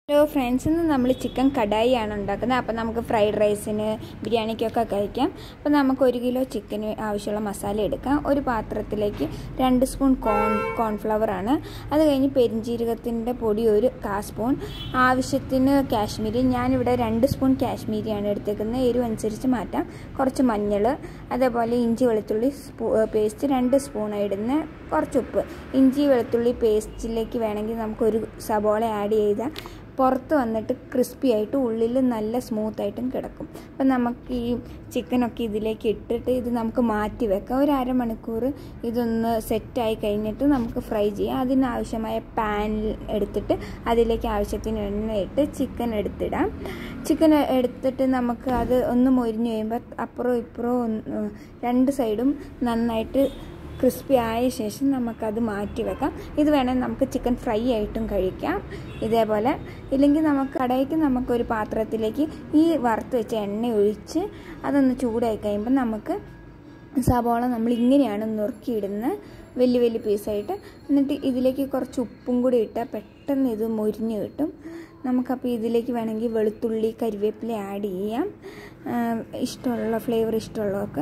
hello friends ഇന്ന് നമ്മൾ chicken kadai ആണ് ഉണ്ടാക്കുന്നത് അപ്പോൾ നമുക്ക് ഫ്രൈഡ് റൈസിന് ബിരിയാണിക്കൊക്കെ കഴിക്കാം അപ്പോൾ നമുക്ക് ഒരു കിലോ ചിക്കന് ആവശ്യമുള്ള മസാല എടുക്കാം ഒരു പാത്രത്തിലേക്ക് രണ്ട് സ്പൂൺ കോൺ കോൺഫ്ലവർ ആണ് അത് കഴിഞ്ഞ് പെരിഞ്ജീരകത്തിൻ്റെ പൊടി ഒരു കാ സ്പൂൺ ആവശ്യത്തിന് കാശ്മീരി ഞാനിവിടെ രണ്ട് സ്പൂൺ കാശ്മീരിയാണ് എടുത്തേക്കുന്നത് എരിവ് അനുസരിച്ച് മാറ്റാം കുറച്ച് മഞ്ഞൾ അതേപോലെ ഇഞ്ചി വെളുത്തുള്ളി സ്പൂ പേസ്റ്റ് രണ്ട് സ്പൂൺ ഇടുന്ന കുറച്ച് ഉപ്പ് ഇഞ്ചി വെളുത്തുള്ളി പേസ്റ്റിലേക്ക് വേണമെങ്കിൽ നമുക്കൊരു സബോള ആഡ് ചെയ്താൽ പുറത്ത് വന്നിട്ട് ക്രിസ്പി ആയിട്ട് ഉള്ളിൽ നല്ല സ്മൂത്ത് ആയിട്ടും കിടക്കും അപ്പം നമുക്ക് ഈ ചിക്കനൊക്കെ ഇതിലേക്ക് ഇട്ടിട്ട് ഇത് നമുക്ക് മാറ്റി വെക്കാം ഒരു അരമണിക്കൂർ ഇതൊന്ന് സെറ്റായി കഴിഞ്ഞിട്ട് നമുക്ക് ഫ്രൈ ചെയ്യാം അതിനാവശ്യമായ പാനിൽ എടുത്തിട്ട് അതിലേക്ക് ആവശ്യത്തിന് എണ്ണ ഇട്ട് ചിക്കൻ എടുത്തിടാം ചിക്കൻ എടുത്തിട്ട് നമുക്ക് അത് ഒന്ന് മൊരിഞ്ഞ് കഴിയുമ്പോൾ അപ്പുറവും ഇപ്പുറവും രണ്ട് സൈഡും നന്നായിട്ട് ക്രിസ്പി ആയ ശേഷം നമുക്കത് മാറ്റി വെക്കാം ഇത് വേണമെങ്കിൽ നമുക്ക് ചിക്കൻ ഫ്രൈ ആയിട്ടും കഴിക്കാം ഇതേപോലെ ഇല്ലെങ്കിൽ നമുക്ക് കടയ്ക്ക് നമുക്കൊരു പാത്രത്തിലേക്ക് ഈ വറുത്ത് വെച്ച എണ്ണ ഒഴിച്ച് അതൊന്ന് ചൂടായി കഴിയുമ്പോൾ നമുക്ക് സവാള നമ്മൾ ഇങ്ങനെയാണ് നുറുക്കിയിടുന്നത് വലിയ വലിയ പീസായിട്ട് എന്നിട്ട് ഇതിലേക്ക് കുറച്ച് ഉപ്പും കൂടി ഇട്ടാൽ പെട്ടെന്ന് ഇത് മൊരിഞ്ഞ് കിട്ടും നമുക്കപ്പോൾ ഇതിലേക്ക് വേണമെങ്കിൽ വെളുത്തുള്ളി കരിവേപ്പില ആഡ് ചെയ്യാം ഇഷ്ടമുള്ള ഫ്ലേവർ ഇഷ്ടമുള്ളവർക്ക്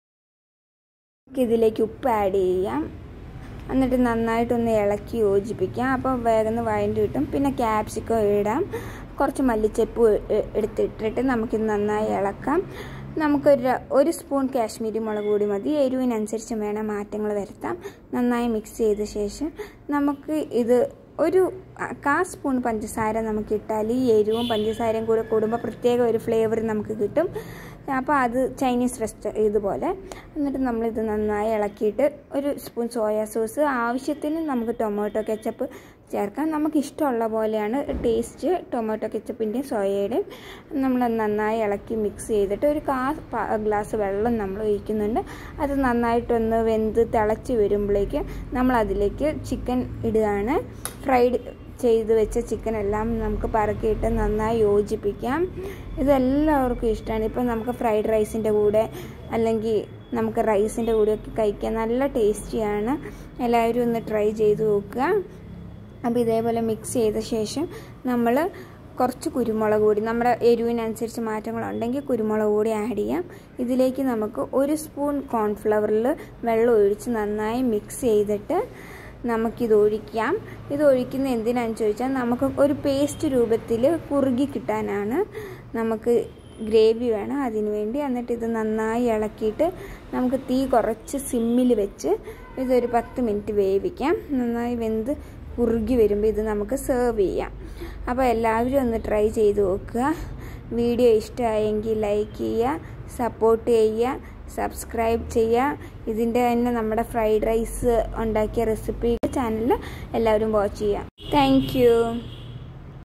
ഇതിലേക്ക് ഉപ്പ് ആഡ് ചെയ്യാം എന്നിട്ട് നന്നായിട്ടൊന്ന് ഇളക്കി യോജിപ്പിക്കാം അപ്പോൾ വേഗം വഴണ്ടി കിട്ടും പിന്നെ ക്യാപ്സിക്കം ഇടാം കുറച്ച് മല്ലിച്ചപ്പ് എടുത്തിട്ടിട്ട് നമുക്കിത് നന്നായി ഇളക്കാം നമുക്കൊരു ഒരു സ്പൂൺ കാശ്മീരി മുളക് പൊടി മതി എരിവിനനുസരിച്ച് വേണം മാറ്റങ്ങൾ വരുത്താം നന്നായി മിക്സ് ചെയ്ത ശേഷം നമുക്ക് ഇത് ഒരു കാ സ്പൂൺ പഞ്ചസാര നമുക്ക് ഇട്ടാൽ ഈ എരിവും പഞ്ചസാരയും കൂടെ കൂടുമ്പോൾ പ്രത്യേക ഒരു ഫ്ലേവർ നമുക്ക് കിട്ടും അപ്പോൾ അത് ചൈനീസ് റെസ്റ്റ് ഇതുപോലെ എന്നിട്ട് നമ്മളിത് നന്നായി ഇളക്കിയിട്ട് ഒരു സ്പൂൺ സോയാ സോസ് ആവശ്യത്തിന് നമുക്ക് ടൊമാറ്റോ കെച്ചപ്പ് ചേർക്കാം നമുക്ക് ഇഷ്ടമുള്ള പോലെയാണ് ടേസ്റ്റ് ടൊമാറ്റോ കെച്ചപ്പിൻ്റെയും സോയയുടെയും നമ്മൾ നന്നായി ഇളക്കി മിക്സ് ചെയ്തിട്ട് ഒരു കാ ഗ്ലാസ് വെള്ളം നമ്മൾ ഒഴിക്കുന്നുണ്ട് അത് നന്നായിട്ടൊന്ന് വെന്ത് തിളച്ച് വരുമ്പോഴേക്കും നമ്മൾ അതിലേക്ക് ചിക്കൻ ഇടുകയാണ് ഫ്രൈഡ് ചെയ്ത് വെച്ച ചിക്കൻ എല്ലാം നമുക്ക് പറക്കിയിട്ട് നന്നായി യോജിപ്പിക്കാം ഇതെല്ലാവർക്കും ഇഷ്ടമാണ് ഇപ്പം നമുക്ക് ഫ്രൈഡ് റൈസിൻ്റെ കൂടെ അല്ലെങ്കിൽ നമുക്ക് റൈസിൻ്റെ കൂടെയൊക്കെ കഴിക്കാൻ നല്ല ടേസ്റ്റിയാണ് എല്ലാവരും ഒന്ന് ട്രൈ ചെയ്ത് നോക്കുക അപ്പോൾ ഇതേപോലെ മിക്സ് ചെയ്ത ശേഷം നമ്മൾ കുറച്ച് കുരുമുളക് പൊടി നമ്മുടെ എരിവിനനുസരിച്ച് മാറ്റങ്ങളുണ്ടെങ്കിൽ കുരുമുളക് പൊടി ആഡ് ചെയ്യാം ഇതിലേക്ക് നമുക്ക് ഒരു സ്പൂൺ കോൺഫ്ലവറിൽ വെള്ളം ഒഴിച്ച് നന്നായി മിക്സ് ചെയ്തിട്ട് നമുക്കിത് ഒഴിക്കാം ഇത് ഒഴിക്കുന്ന എന്തിനാണെന്ന് ചോദിച്ചാൽ നമുക്ക് ഒരു പേസ്റ്റ് രൂപത്തിൽ കുറുകി കിട്ടാനാണ് നമുക്ക് ഗ്രേവി വേണം അതിന് വേണ്ടി എന്നിട്ട് ഇത് നന്നായി ഇളക്കിയിട്ട് നമുക്ക് തീ കുറച്ച് സിമ്മിൽ വെച്ച് ഇതൊരു പത്ത് മിനിറ്റ് വേവിക്കാം നന്നായി വെന്ത് കുറുകി വരുമ്പോൾ ഇത് നമുക്ക് സെർവ് ചെയ്യാം അപ്പോൾ എല്ലാവരും ഒന്ന് ട്രൈ ചെയ്ത് നോക്കുക വീഡിയോ ഇഷ്ടമായെങ്കിൽ ലൈക്ക് ചെയ്യുക സപ്പോർട്ട് ചെയ്യുക സബ്സ്ക്രൈബ് ചെയ്യുക ഇതിൻ്റെ തന്നെ നമ്മുടെ ഫ്രൈഡ് റൈസ് ഉണ്ടാക്കിയ റെസിപ്പി ചാനലിൽ എല്ലാവരും വാച്ച് ചെയ്യുക താങ്ക്